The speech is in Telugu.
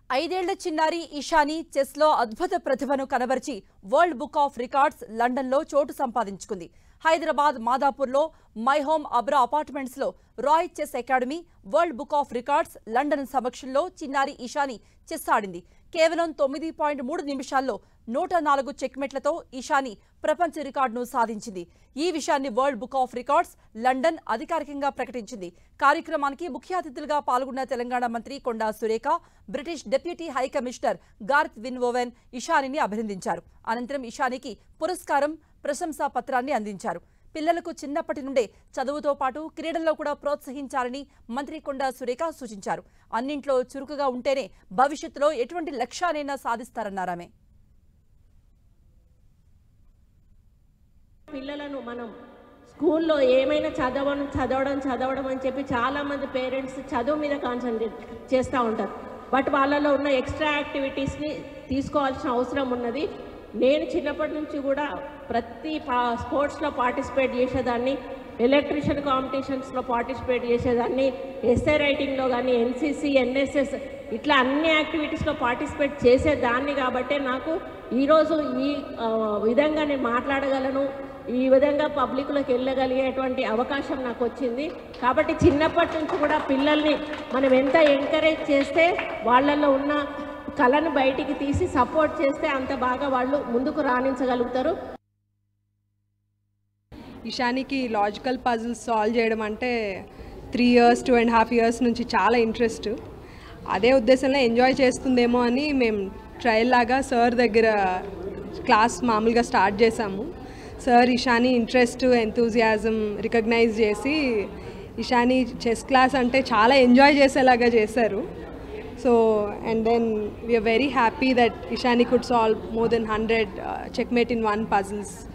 ఐదేళ్ల చిన్నారి ఇషాని చెస్లో అద్భుత ప్రతిభను కనబరిచి వరల్డ్ బుక్ ఆఫ్ రికార్డ్స్ లండన్లో చోటు సంపాదించుకుంది హైదరాబాద్ మాదాపూర్లో మై హోమ్ అబ్రా అపార్ట్మెంట్స్ లో Roy Chess Academy World Book of Records London సమక్షంలో చిన్నారి ఇషాని చెస్ ఆడింది కేవలం తొమ్మిది పాయింట్ మూడు నిమిషాల్లో నూట నాలుగు చెక్మెట్లతో ఇషాని ప్రపంచ రికార్డును సాధించింది ఈ విషయాన్ని World Book of Records London అధికారికంగా ప్రకటించింది కార్యక్రమానికి ముఖ్య అతిథులుగా పాల్గొన్న తెలంగాణ మంత్రి Konda Surekha British deputy high commissioner Gareth Wynn Owen ఇషానిని అభినందించారు అనంతరం ఇషానికి పురస్కారం ప్రశంసా పత్రాన్ని అందించారు పిల్లలకు చిన్నప్పటి నుండే చదువుతో పాటు క్రీడల్లో కూడా ప్రోత్సహించాలని మంత్రి కొండా సురేఖ సూచించారు అన్నింట్లో చురుకుగా ఉంటేనే భవిష్యత్తులో ఎటువంటి లక్ష్యానైనా సాధిస్తారన్నారామె పిల్లలను మనం స్కూల్లో ఏమైనా చదవడం చదవడం చదవడం అని చెప్పి చాలామంది పేరెంట్స్ చదువు మీద కాన్సన్ట్రేట్ చేస్తూ ఉంటారు బట్ వాళ్ళలో ఉన్న ఎక్స్ట్రా యాక్టివిటీస్ని తీసుకోవాల్సిన అవసరం ఉన్నది నేను చిన్నప్పటి నుంచి కూడా ప్రతి పా స్పోర్ట్స్లో పార్టిసిపేట్ చేసేదాన్ని ఎలక్ట్రిషియన్ కాంపిటీషన్స్లో పార్టిసిపేట్ చేసేదాన్ని ఎస్ఏ రైటింగ్లో కానీ ఎన్సీసీ ఎన్ఎస్ఎస్ ఇట్లా అన్ని యాక్టివిటీస్లో పార్టిసిపేట్ చేసేదాన్ని కాబట్టే నాకు ఈరోజు ఈ ఆ, విధంగా నేను మాట్లాడగలను ఈ విధంగా పబ్లిక్లోకి వెళ్ళగలిగేటువంటి అవకాశం నాకు వచ్చింది కాబట్టి చిన్నప్పటి నుంచి కూడా పిల్లల్ని మనం ఎంత ఎంకరేజ్ చేస్తే వాళ్ళల్లో ఉన్న కళను బయటికి తీసి సపోర్ట్ చేస్తే అంత బాగా వాళ్ళు ముందుకు రాణించగలుగుతారు ఇషానికి లాజికల్ పజిల్స్ సాల్వ్ చేయడం అంటే three years two and half years నుంచి చాలా ఇంట్రెస్ట్ అదే ఉద్దేశంలో ఎంజాయ్ చేస్తుందేమో అని మేము ట్రయల్ లాగా సార్ దగ్గర క్లాస్ మామూలుగా స్టార్ట్ చేసాము sir Ishani interest enthusiasm recognise చేసి ఇషాని చెస్ క్లాస్ అంటే చాలా ఎంజాయ్ చేసేలాగా చేశారు so and then we're very happy that Ishani could solve more than hundred checkmate in one puzzles